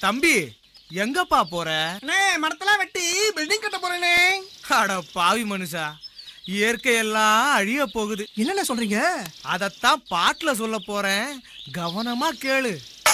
தம்பி எங்கப்பா போற அண்ணே மரத்தெல்லாம் வெட்டி பில்டிங் கட்ட போறேனே அட பாவி மனுஷா இயற்கையெல்லாம் அழிய போகுது என்னென்ன சொல்றீங்க அதத்தான் பாட்டுல சொல்ல போறேன் கவனமா கேளு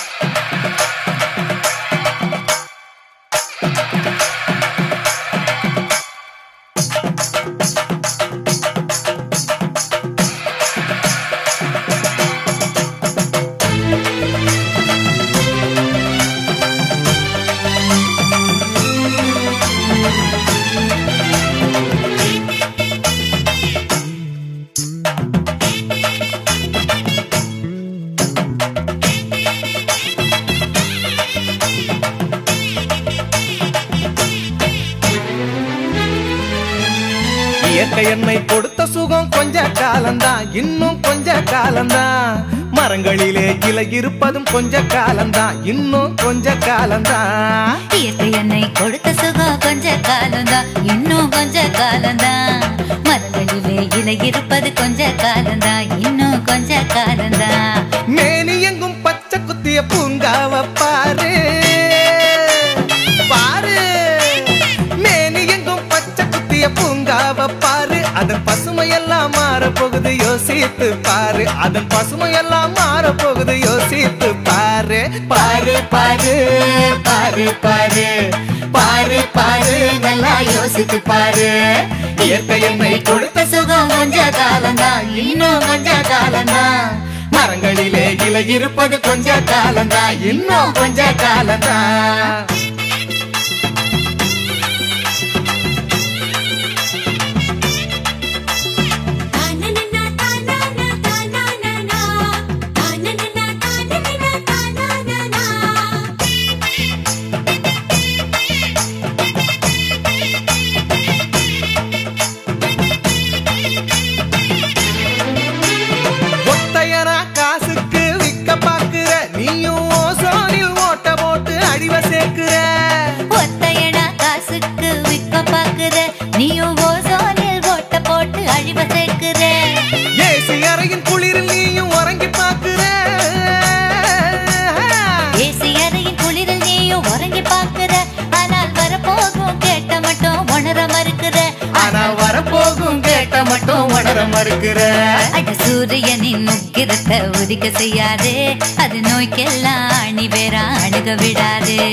இயற்கை என்னை கொடுத்த சுகம் கொஞ்ச காலம்தான் இன்னும் கொஞ்ச காலம்தான் மரங்களிலே இலை இருப்பதும் கொஞ்ச காலம்தான் இன்னும் கொஞ்ச காலம்தான் இயற்கை என்னை கொடுத்த சுகம் கொஞ்ச காலம்தான் இன்னும் கொஞ்ச காலம்தான் மரங்களிலே இலை இருப்பது கொஞ்ச காலம்தான் இன்னும் கொஞ்ச காலம்தான் மேனி எங்கும் பச்சை குத்திய பூங்காவ பாரு பாரு மேனி எங்கும் பச்சை குத்திய பூங்காவ பாரு அதன் பசுமையெல்லாம் மாற போகுது யோசித்து பாரு அதன் பசுமையெல்லாம் மாற போகுது யோசித்து பாரு பாரு பாரு பாரு பாரு பாரு பாரு நல்லா யோசித்து பாரு இயற்கை என்னை கொடுத்த சுகம் கொஞ்ச காலம்தான் இன்னும் கொஞ்ச காலம்தான் மரங்களிலே இலை இருப்பது கொஞ்ச காலம்தான் இன்னும் கொஞ்ச காலம்தான் ஒத்தையனா காசுக்கு விக்க பாக்குற நீயும் ஓசோனில் ஓட்ட போட்டு அழிவ சேர்க்கிற ஒத்தையடா காசுக்கு விற்க பாக்குற நீயும் ஓசோனில் ஓட்ட போட்டு அழிவ சேர்க்கிற ஏசி அறையின் குளிரில் நீயும் உறங்கி பாக்குற ஏசி அறையின் குளிரில் நீயும் உறங்கி பாக்குற ஆனால் வரப்போகும் கேட்ட மட்டும் உணர மறுக்கிற ஆனா வரப்போகும் கேட்ட மட்டும் உணர மறுக்கிற அட சூரியனின் முக்கிரத்தை உதிக்க செய்யாதே அது நோய்க்கெல்லாம் அணி வேற அணுக விடாதே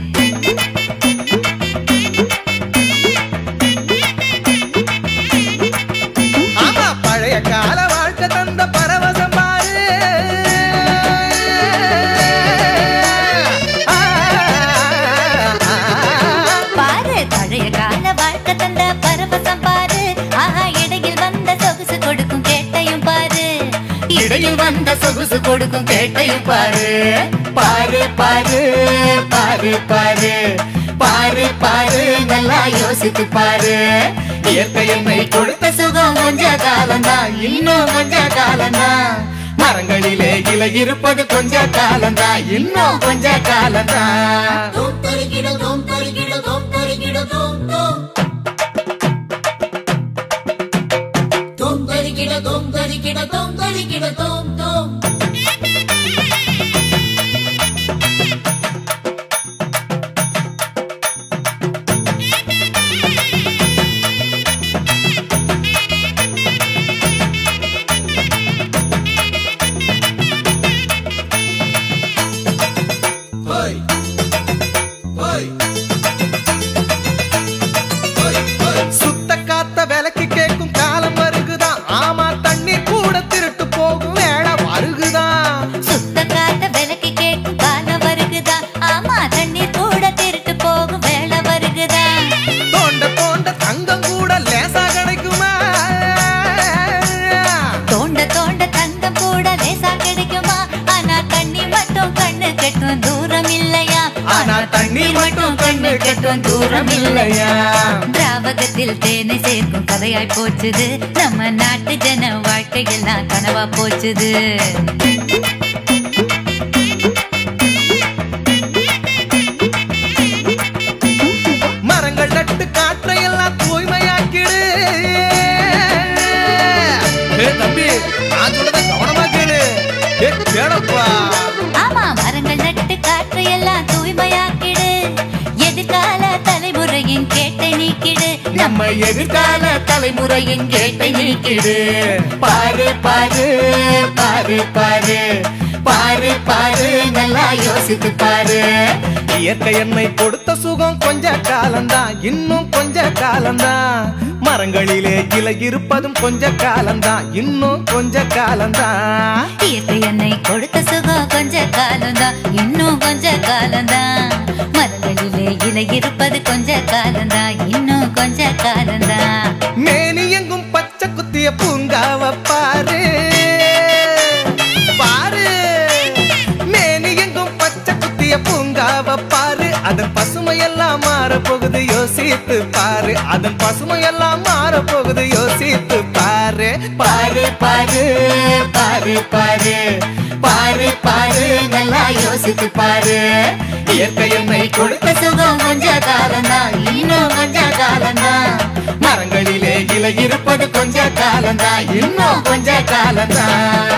ஆமா பழைய கால வாழ்க்கை தந்த பரவசம் பாரு ஆ, ஆ, ஆ. பாரு பழைய கால வாழ்க்கை தந்த பரவசம் பாரு ஆஹா இடையில் வந்த சொகுசு கொடுக்கும் கேட்டையும் பாரு இடையில் வந்த சொகுசு கொடுக்கும் கேட்டையும் பாரு பாரு பாரு பாரு பாரு பாரு பாரு நல்லா யோசித்து பாரு இயற்கை என்னை கொடுத்த சுகம் கொஞ்ச காலம்தான் இன்னும் கொஞ்ச காலம்தான் மரங்களிலே இலை இருப்பது கொஞ்ச காலம்தான் இன்னும் கொஞ்ச காலம்தான் சுத்த காத்த விலைக்கு கேட்கும் காலம் வருகுதான் ஆமா தண்ணீர் கூட திருட்டு போகும் வேலை வருகுதான் சுத்த காத்த விலைக்கு கேட்கும் காலம் வருகுதா ஆமா தண்ணீர் கூட திருட்டு போகும் வேலை வருகுதா தோண்ட தோண்ட தங்கம் கூட லேசா கிடைக்குமா தோண்ட தோண்ட தங்கம் கூட லேசா கிடைக்குமா ஆனா தண்ணி மட்டும் கண்ணு கெட்டும் தூரம் இல்லையா ஆனா தண்ணீர் மட்டும் கண்ணு கெட்டும் தூரம் இல்லையா திராவகத்தில் தேனை சேர்க்கும் கதையாய் போச்சுது நம்ம நாட்டு ஜன வாழ்க்கையெல்லாம் கனவா போச்சுது மரங்கள் நட்டு காற்றை எல்லாம் தூய்மையாக்கிடு ஏ தம்பி நான் சொல்றத கவனமா கேளு ஏ கேளப்பா ஆமா மரங்கள் நட்டு காற்றை எல்லாம் தூய்மையாக்கி நம்ம எதிர்கால தலைமுறையின் கேட்டை நீக்கிடு பாரு பாரு பாரு பாரு பாரு பாரு நல்லா யோசித்து பாரு இயற்கை என்னை கொடுத்த சுகம் கொஞ்ச காலம்தான் இன்னும் கொஞ்ச காலம்தான் மரங்களிலே இலை இருப்பதும் கொஞ்ச காலம்தான் இன்னும் கொஞ்ச காலம்தான் இயற்கை என்னை கொடுத்த சுகம் கொஞ்ச காலம்தான் இன்னும் கொஞ்ச காலம்தான் மரங்களிலே இலை இருப்பது கொஞ்ச காலம்தான் இன்னும் கொஞ்ச காலம்தான் மேனி எங்கும் பச்சை குத்திய பூங்காவ பாரு பாரு மேனி எங்கும் பச்சை குத்திய பூங்காவ பாரு அதன் பசுமையெல்லாம் மாற போகுது யோசித்து பாரு அதன் பசுமையெல்லாம் மாற போகுது யோசித்து பாரு பாரு பாரு பாரு பாரு பாரு பாரு நல்லா யோசித்து பாரு இயற்கை என்னை கொடுத்த சுகம் கொஞ்ச காலம்தான் இன்னும் கொஞ்ச காலம்தான் மரங்களிலே இலை இருப்பது கொஞ்ச காலம்தான் இன்னும் கொஞ்ச காலம்தான்